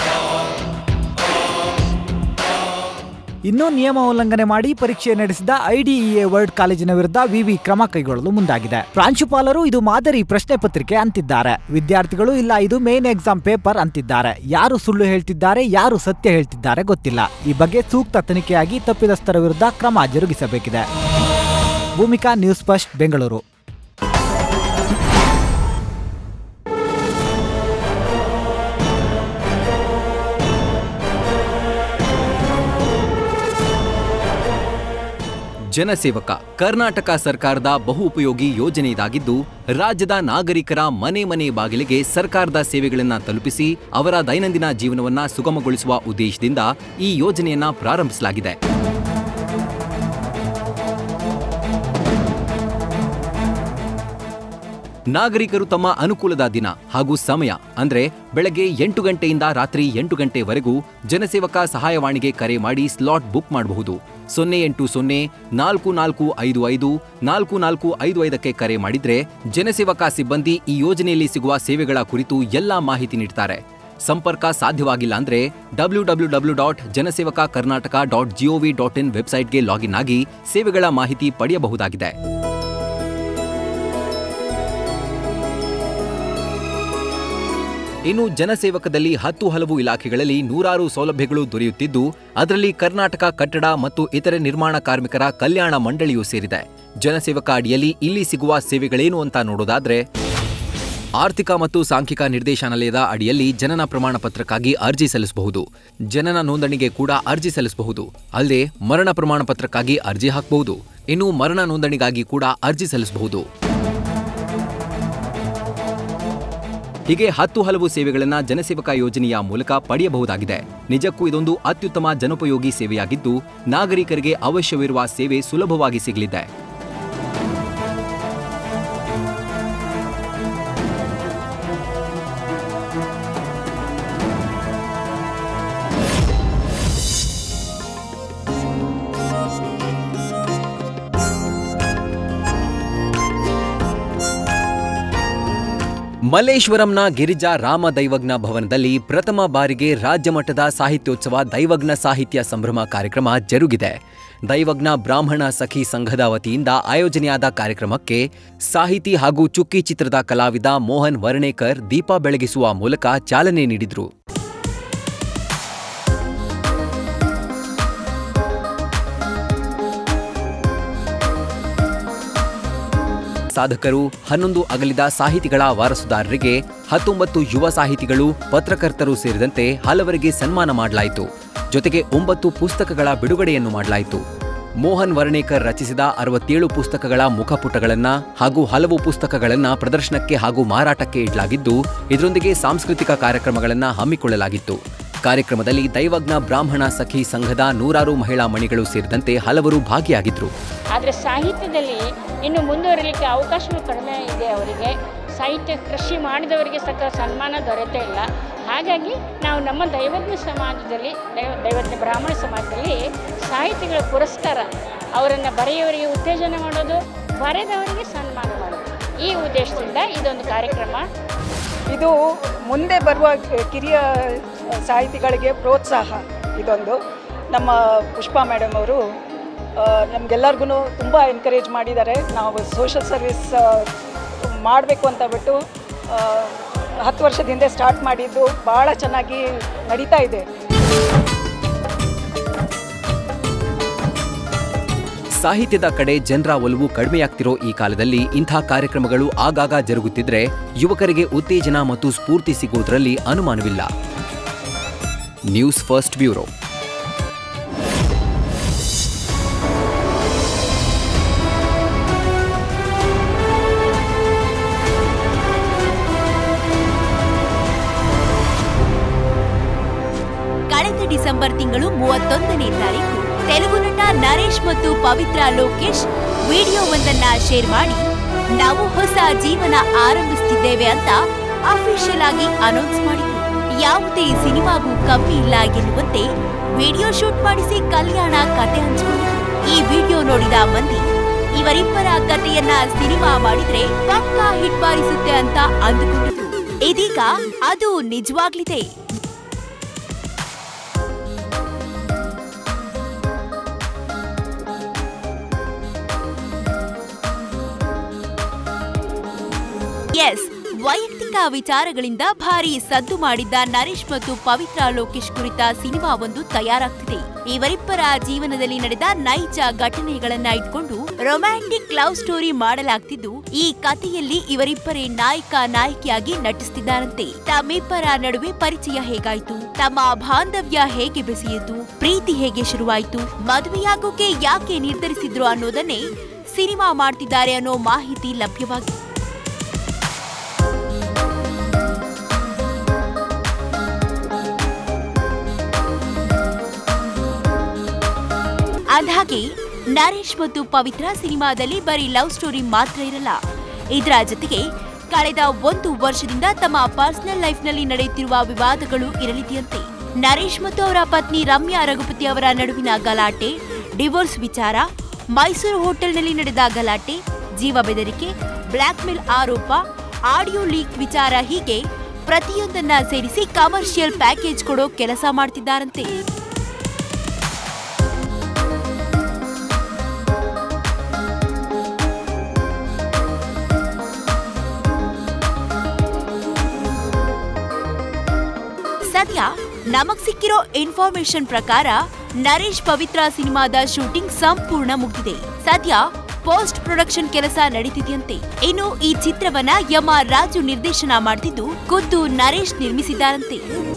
ಇನ್ನು ನಿಯಮ ಉಲ್ಲಂಘನೆ ಮಾಡಿ ಪರೀಕ್ಷೆ ನಡೆಸಿದ ಐಡಿಇಎ ವರ್ಲ್ಡ್ ಕಾಲೇಜಿನ ವಿರುದ್ಧ ವಿವಿ ಕ್ರಮ ಕೈಗೊಳ್ಳಲು ಮುಂದಾಗಿದೆ ಪ್ರಾಂಶುಪಾಲರು ಇದು ಮಾದರಿ ಪ್ರಶ್ನೆ ಪತ್ರಿಕೆ ಅಂತಿದ್ದಾರೆ ವಿದ್ಯಾರ್ಥಿಗಳು ಇಲ್ಲ ಇದು ಮೇನ್ ಎಕ್ಸಾಮ್ ಪೇಪರ್ ಅಂತಿದ್ದಾರೆ ಯಾರು ಸುಳ್ಳು ಹೇಳ್ತಿದ್ದಾರೆ ಯಾರು ಸತ್ಯ ಹೇಳ್ತಿದ್ದಾರೆ ಗೊತ್ತಿಲ್ಲ ಈ ಬಗ್ಗೆ ಸೂಕ್ತ ತನಿಖೆಯಾಗಿ ತಪ್ಪಿತಸ್ಥರ ವಿರುದ್ಧ ಕ್ರಮ ಜರುಗಿಸಬೇಕಿದೆ ಭೂಮಿಕಾ ನ್ಯೂಸ್ ಫಸ್ಟ್ ಬೆಂಗಳೂರು ಜನಸೇವಕ ಕರ್ನಾಟಕ ಸರ್ಕಾರದ ಬಹು ಉಪಯೋಗಿ ಯೋಜನೆ ಇದಾಗಿದ್ದು ರಾಜ್ಯದ ನಾಗರಿಕರ ಮನೆ ಮನೆ ಬಾಗಿಲಿಗೆ ಸರ್ಕಾರದ ಸೇವೆಗಳನ್ನು ತಲುಪಿಸಿ ಅವರ ದೈನಂದಿನ ಜೀವನವನ್ನ ಸುಗಮಗೊಳಿಸುವ ಉದ್ದೇಶದಿಂದ ಈ ಯೋಜನೆಯನ್ನ ಪ್ರಾರಂಭಿಸಲಾಗಿದೆ ನಾಗರಿಕರು ತಮ್ಮ ಅನುಕೂಲದ ದಿನ ಹಾಗೂ ಸಮಯ ಅಂದ್ರೆ ಬೆಳಗ್ಗೆ ಎಂಟು ಗಂಟೆಯಿಂದ ರಾತ್ರಿ ಎಂಟು ಗಂಟೆವರೆಗೂ ಜನಸೇವಕ ಸಹಾಯವಾಣಿಗೆ ಕರೆ ಮಾಡಿ ಸ್ಲಾಟ್ ಬುಕ್ ಮಾಡಬಹುದು ಸೊನ್ನೆ ಎಂಟು ಸೊನ್ನೆ ನಾಲ್ಕು ನಾಲ್ಕು ಐದು ಐದು ನಾಲ್ಕು ನಾಲ್ಕು ಐದು ಐದಕ್ಕೆ ಕರೆ ಮಾಡಿದ್ರೆ ಜನಸೇವಕ ಸಿಬ್ಬಂದಿ ಈ ಯೋಜನೆಯಲ್ಲಿ ಸಿಗುವ ಸೇವೆಗಳ ಕುರಿತು ಎಲ್ಲಾ ಮಾಹಿತಿ ನೀಡ್ತಾರೆ ಸಂಪರ್ಕ ಸಾಧ್ಯವಾಗಿಲ್ಲ ಅಂದ್ರೆ W W W dot Janasevaka Karnataka dot G O V dot in ವೆಬ್ಸೈಟ್ಗೆ ಲಾಗಿನ್ ಆಗಿ ಸೇವೆಗಳ ಮಾಹಿತಿ ಪಡೆಯಬಹುದಾಗಿದೆ ಇನ್ನು ಜನಸೇವಕದಲ್ಲಿ ಹತ್ತು ಹಲವು ಇಲಾಖೆಗಳಲ್ಲಿ ನೂರಾರು ಸೌಲಭ್ಯಗಳು ದೊರೆಯುತ್ತಿದ್ದು ಅದರಲ್ಲಿ ಕರ್ನಾಟಕ ಕಟ್ಟಡ ಮತ್ತು ಇತರೆ ನಿರ್ಮಾಣ ಕಾರ್ಮಿಕರ ಕಲ್ಯಾಣ ಮಂಡಳಿಯೂ ಸೇರಿದೆ ಜನಸೇವಕ ಅಡಿಯಲ್ಲಿ ಇಲ್ಲಿ ಸಿಗುವ ಸೇವೆಗಳೇನು ಅಂತ ನೋಡೋದಾದ್ರೆ ಆರ್ಥಿಕ ಮತ್ತು ಸಾಂಖ್ಯಿಕ ನಿರ್ದೇಶನಾಲಯದ ಅಡಿಯಲ್ಲಿ ಜನನ ಪ್ರಮಾಣ ಪತ್ರಕ್ಕಾಗಿ ಅರ್ಜಿ ಸಲ್ಲಿಸಬಹುದು ಜನನ ನೋಂದಣಿಗೆ ಕೂಡ ಅರ್ಜಿ ಸಲ್ಲಿಸಬಹುದು ಅಲ್ಲದೆ ಮರಣ ಪ್ರಮಾಣ ಪತ್ರಕ್ಕಾಗಿ ಅರ್ಜಿ ಹಾಕಬಹುದು ಇನ್ನು ಮರಣ ನೋಂದಣಿಗಾಗಿ ಕೂಡ ಅರ್ಜಿ ಸಲ್ಲಿಸಬಹುದು ಹೀಗೆ ಹತ್ತು ಹಲವು ಸೇವೆಗಳನ್ನ ಜನಸೇವಕ ಯೋಜನೆಯ ಮೂಲಕ ಪಡೆಯಬಹುದಾಗಿದೆ ನಿಜಕ್ಕೂ ಇದೊಂದು ಅತ್ಯುತ್ತಮ ಜನೋಪಯೋಗಿ ಸೇವೆಯಾಗಿದ್ದು ನಾಗರಿಕರಿಗೆ ಅವಶ್ಯವಿರುವ ಸೇವೆ ಸುಲಭವಾಗಿ ಸಿಗಲಿದೆ ಮಲ್ಲೇಶ್ವರಂನ ಗಿರಿಜಾ ರಾಮ ದೈವಜ್ಞ ಭವನದಲ್ಲಿ ಪ್ರಥಮ ಬಾರಿಗೆ ರಾಜ್ಯ ಮಟ್ಟದ ಸಾಹಿತ್ಯೋತ್ಸವ ದೈವಜ್ಞ ಸಾಹಿತ್ಯ ಸಂಭ್ರಮ ಕಾರ್ಯಕ್ರಮ ಜರುಗಿದೆ ದೈವಜ್ಞ ಬ್ರಾಹ್ಮಣ ಸಖಿ ಸಂಘದ ವತಿಯಿಂದ ಆಯೋಜನೆಯಾದ ಕಾರ್ಯಕ್ರಮಕ್ಕೆ ಸಾಹಿತಿ ಹಾಗೂ ಚುಕ್ಕಿ ಚಿತ್ರದ ಕಲಾವಿದ ಮೋಹನ್ ವರ್ಣೇಕರ್ ದೀಪ ಬೆಳಗಿಸುವ ಮೂಲಕ ಚಾಲನೆ ನೀಡಿದರು ಸಾಧಕರು ಹನ್ನೊಂದು ಅಗಲಿದ ಸಾಹಿತಿಗಳ ವಾರಸುದಾರರಿಗೆ ಹತ್ತೊಂಬತ್ತು ಯುವ ಸಾಹಿತಿಗಳು ಪತ್ರಕರ್ತರು ಸೇರಿದಂತೆ ಹಲವರಿಗೆ ಸನ್ಮಾನ ಮಾಡಲಾಯಿತು ಜೊತೆಗೆ ಒಂಬತ್ತು ಪುಸ್ತಕಗಳ ಬಿಡುಗಡೆಯನ್ನು ಮಾಡಲಾಯಿತು ಮೋಹನ್ ವರ್ಣೇಕರ್ ರಚಿಸಿದ ಅರವತ್ತೇಳು ಪುಸ್ತಕಗಳ ಮುಖಪುಟಗಳನ್ನ ಹಾಗೂ ಹಲವು ಪುಸ್ತಕಗಳನ್ನ ಪ್ರದರ್ಶನಕ್ಕೆ ಹಾಗೂ ಮಾರಾಟಕ್ಕೆ ಇಡಲಾಗಿದ್ದು ಇದರೊಂದಿಗೆ ಸಾಂಸ್ಕೃತಿಕ ಕಾರ್ಯಕ್ರಮಗಳನ್ನ ಹಮ್ಮಿಕೊಳ್ಳಲಾಗಿತ್ತು ಕಾರ್ಯಕ್ರಮದಲ್ಲಿ ದೈವಜ್ಞ ಬ್ರಾಹ್ಮಣ ಸಖಿ ಸಂಘದ ನೂರಾರು ಮಹಿಳಾ ಮಣಿಗಳು ಸೇರಿದಂತೆ ಹಲವರು ಭಾಗಿಯಾಗಿದ್ರು ಆದರೆ ಸಾಹಿತ್ಯದಲ್ಲಿ ಇನ್ನು ಮುಂದುವರಿಲಿಕ್ಕೆ ಅವಕಾಶಗಳು ಕಡಿಮೆ ಇದೆ ಅವರಿಗೆ ಸಾಹಿತ್ಯ ಕೃಷಿ ಮಾಡಿದವರಿಗೆ ಸಕ ಸನ್ಮಾನ ದೊರೆತೇ ಇಲ್ಲ ಹಾಗಾಗಿ ನಾವು ನಮ್ಮ ದೈವಜ್ಞ ಸಮಾಜದಲ್ಲಿ ದೈವ ದೈವಜ್ಞ ಬ್ರಾಹ್ಮಣ ಸಮಾಜದಲ್ಲಿ ಸಾಹಿತಿಗಳ ಪುರಸ್ಕಾರ ಅವರನ್ನು ಬರೆಯುವವರಿಗೆ ಉತ್ತೇಜನ ಮಾಡೋದು ಬರೆದವರಿಗೆ ಸನ್ಮಾನ ಮಾಡೋದು ಈ ಉದ್ದೇಶದಿಂದ ಇದೊಂದು ಕಾರ್ಯಕ್ರಮ ಇದು ಮುಂದೆ ಬರುವ ಕಿರಿಯ ಸಾಹಿತಿಗಳಿಗೆ ಪ್ರೋತ್ಸಾಹ ಇದೊಂದು ನಮ್ಮ ಪುಷ್ಪಾ ಮೇಡಮ್ ಅವರು ನಮಗೆಲ್ಲರಿಗೂ ತುಂಬ ಎನ್ಕರೇಜ್ ಮಾಡಿದ್ದಾರೆ ನಾವು ಸೋಷಲ್ ಸರ್ವಿಸ್ ಮಾಡಬೇಕು ಅಂತ ಬಿಟ್ಟು ಆ, ಹತ್ತು ವರ್ಷದ ಹಿಂದೆ ಸ್ಟಾರ್ಟ್ ಮಾಡಿದ್ದು ಭಾಳ ಚೆನ್ನಾಗಿ ನಡೀತಾ ಇದೆ ಸಾಹಿತ್ಯದ ಕಡೆ ಜನರ ಒಲವು ಕಡಿಮೆಯಾಗ್ತಿರೋ ಈ ಕಾಲದಲ್ಲಿ ಇಂಥ ಕಾರ್ಯಕ್ರಮಗಳು ಆಗಾಗ ಜರುಗುತ್ತಿದ್ರೆ ಯುವಕರಿಗೆ ಉತ್ತೇಜನ ಮತ್ತು ಸ್ಫೂರ್ತಿ ಸಿಗುವುದರಲ್ಲಿ ಅನುಮಾನವಿಲ್ಲ ನ್ಯೂಸ್ ಫಸ್ಟ್ ಬ್ಯೂರೋ ಕಳೆದ ಡಿಸೆಂಬರ್ ತಿಂಗಳು ಮೂವತ್ತೊಂದನೇ ತಾರೀಕು ತೆಲುಗು ನಟ ನರೇಶ್ ಮತ್ತು ಪವಿತ್ರ ಲೋಕೇಶ್ ವಿಡಿಯೋವೊಂದನ್ನ ಶೇರ್ ಮಾಡಿ ನಾವು ಹೊಸ ಜೀವನ ಆರಂಭಿಸುತ್ತಿದ್ದೇವೆ ಅಂತ ಅಫಿಷಿಯಲ್ ಆಗಿ ಅನೌನ್ಸ್ ಮಾಡಿದ್ರು ಯಾವುದೇ ಸಿನಿಮಾಗೂ ಕಮ್ಮಿ ಇಲ್ಲ ಎನ್ನುವಂತೆ ವಿಡಿಯೋ ಶೂಟ್ ಮಾಡಿಸಿ ಕಲ್ಯಾಣ ಕತೆ ಹಂಚಿಕೊಂಡಿದ್ರು ಈ ವಿಡಿಯೋ ನೋಡಿದ ಮಂದಿ ಇವರಿಬ್ಬರ ಕಥೆಯನ್ನ ಸಿನಿಮಾ ಮಾಡಿದ್ರೆ ಪಕ್ಕಾ ಹಿಟ್ ಬಾರಿಸುತ್ತೆ ಅಂತ ಅಂದುಕೊಂಡಿದ್ರು ಇದೀಗ ಅದು ನಿಜವಾಗ್ಲಿದೆ ಎಸ್ ವೈಯಕ್ತಿಕ ವಿಚಾರಗಳಿಂದ ಭಾರಿ ಸದ್ದು ಮಾಡಿದ್ದ ನರೇಶ್ ಮತ್ತು ಪವಿತ್ರ ಲೋಕೇಶ್ ಕುರಿತ ಸಿನಿಮಾ ಒಂದು ತಯಾರಾಗ್ತಿದೆ ಇವರಿಬ್ಬರ ಜೀವನದಲ್ಲಿ ನಡೆದ ನೈಜ ಘಟನೆಗಳನ್ನ ಇಟ್ಕೊಂಡು ರೊಮ್ಯಾಂಟಿಕ್ ಲವ್ ಸ್ಟೋರಿ ಮಾಡಲಾಗ್ತಿದ್ದು ಈ ಕಥೆಯಲ್ಲಿ ಇವರಿಬ್ಬರೇ ನಾಯಕ ನಾಯಕಿಯಾಗಿ ನಟಿಸ್ತಿದ್ದಾರಂತೆ ತಮ್ಮಿಬ್ಬರ ನಡುವೆ ಪರಿಚಯ ಹೇಗಾಯ್ತು ತಮ್ಮ ಬಾಂಧವ್ಯ ಹೇಗೆ ಬೆಸೆಯಿತು ಪ್ರೀತಿ ಹೇಗೆ ಶುರುವಾಯ್ತು ಮದುವೆಯಾಗೋಕೆ ಯಾಕೆ ನಿರ್ಧರಿಸಿದ್ರು ಅನ್ನೋದನ್ನೇ ಸಿನಿಮಾ ಮಾಡ್ತಿದ್ದಾರೆ ಅನ್ನೋ ಮಾಹಿತಿ ಲಭ್ಯವಾಗಿದೆ ಅಂದ್ಹಾಗೆ ನರೇಶ್ ಮತ್ತು ಪವಿತ್ರ ಸಿನಿಮಾದಲ್ಲಿ ಬರೀ ಲವ್ ಸ್ಟೋರಿ ಮಾತ್ರ ಇರಲ್ಲ ಇದರ ಜೊತೆಗೆ ಕಳೆದ ಒಂದು ವರ್ಷದಿಂದ ತಮ್ಮ ಪರ್ಸನಲ್ ಲೈಫ್ನಲ್ಲಿ ನಡೆಯುತ್ತಿರುವ ವಿವಾದಗಳು ಇರಲಿದೆಯಂತೆ ನರೇಶ್ ಮತ್ತು ಅವರ ಪತ್ನಿ ರಮ್ಯಾ ರಘುಪತಿ ಅವರ ನಡುವಿನ ಗಲಾಟೆ ಡಿವೋರ್ಸ್ ವಿಚಾರ ಮೈಸೂರು ಹೋಟೆಲ್ನಲ್ಲಿ ನಡೆದ ಗಲಾಟೆ ಜೀವ ಬೆದರಿಕೆ ಬ್ಲ್ಯಾಕ್ ಮೇಲ್ ಆರೋಪ ಆಡಿಯೋ ಲೀಕ್ ವಿಚಾರ ಹೀಗೆ ಪ್ರತಿಯೊಂದನ್ನ ಸೇರಿಸಿ ಕಮರ್ಷಿಯಲ್ ಪ್ಯಾಕೇಜ್ ಕೊಡೋ ಕೆಲಸ ಮಾಡ್ತಿದ್ದಾರಂತೆ ಸದ್ಯ ನಮಗ್ ಸಿಕ್ಕಿರೋ ಇನ್ಫಾರ್ಮೇಶನ್ ಪ್ರಕಾರ ನರೇಶ್ ಪವಿತ್ರ ಸಿನಿಮಾದ ಶೂಟಿಂಗ್ ಸಂಪೂರ್ಣ ಮುಗಿದಿದೆ ಸದ್ಯ ಪೋಸ್ಟ್ ಪ್ರೊಡಕ್ಷನ್ ಕೆಲಸ ನಡೀತಿದೆಯಂತೆ ಇನ್ನು ಈ ಚಿತ್ರವನ್ನ ಎಂ ಆರ್ ರಾಜು ನಿರ್ದೇಶನ ಮಾಡ್ತಿದ್ದು ಖುದ್ದು ನರೇಶ್ ನಿರ್ಮಿಸಿದ್ದಾರಂತೆ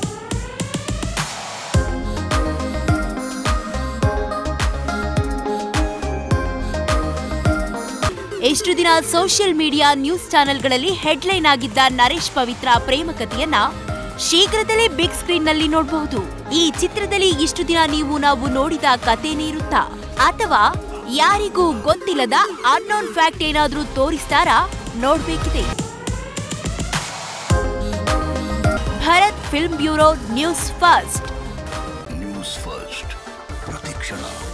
ಎಷ್ಟು ದಿನ ಸೋಷಿಯಲ್ ಮೀಡಿಯಾ ನ್ಯೂಸ್ ಚಾನೆಲ್ಗಳಲ್ಲಿ ಹೆಡ್ಲೈನ್ ಆಗಿದ್ದ ನರೇಶ್ ಪವಿತ್ರ ಪ್ರೇಮ ಕಥೆಯನ್ನ ಶೀಘ್ರದಲ್ಲೇ ಬಿಗ್ ಸ್ಕ್ರೀನ್ ನಲ್ಲಿ ನೋಡಬಹುದು ಈ ಚಿತ್ರದಲ್ಲಿ ಇಷ್ಟು ದಿನ ನೀವು ನಾವು ನೋಡಿದ ಕಥೆನೇ ಇರುತ್ತಾ ಅಥವಾ ಯಾರಿಗೂ ಗೊತ್ತಿಲ್ಲದ ಅನ್ನೋನ್ ಫ್ಯಾಕ್ಟ್ ಏನಾದ್ರೂ ತೋರಿಸ್ತಾರಾ ನೋಡ್ಬೇಕಿದೆ Bharat film bureau news first news first ಪ್ರತಿಕ್ಷಣ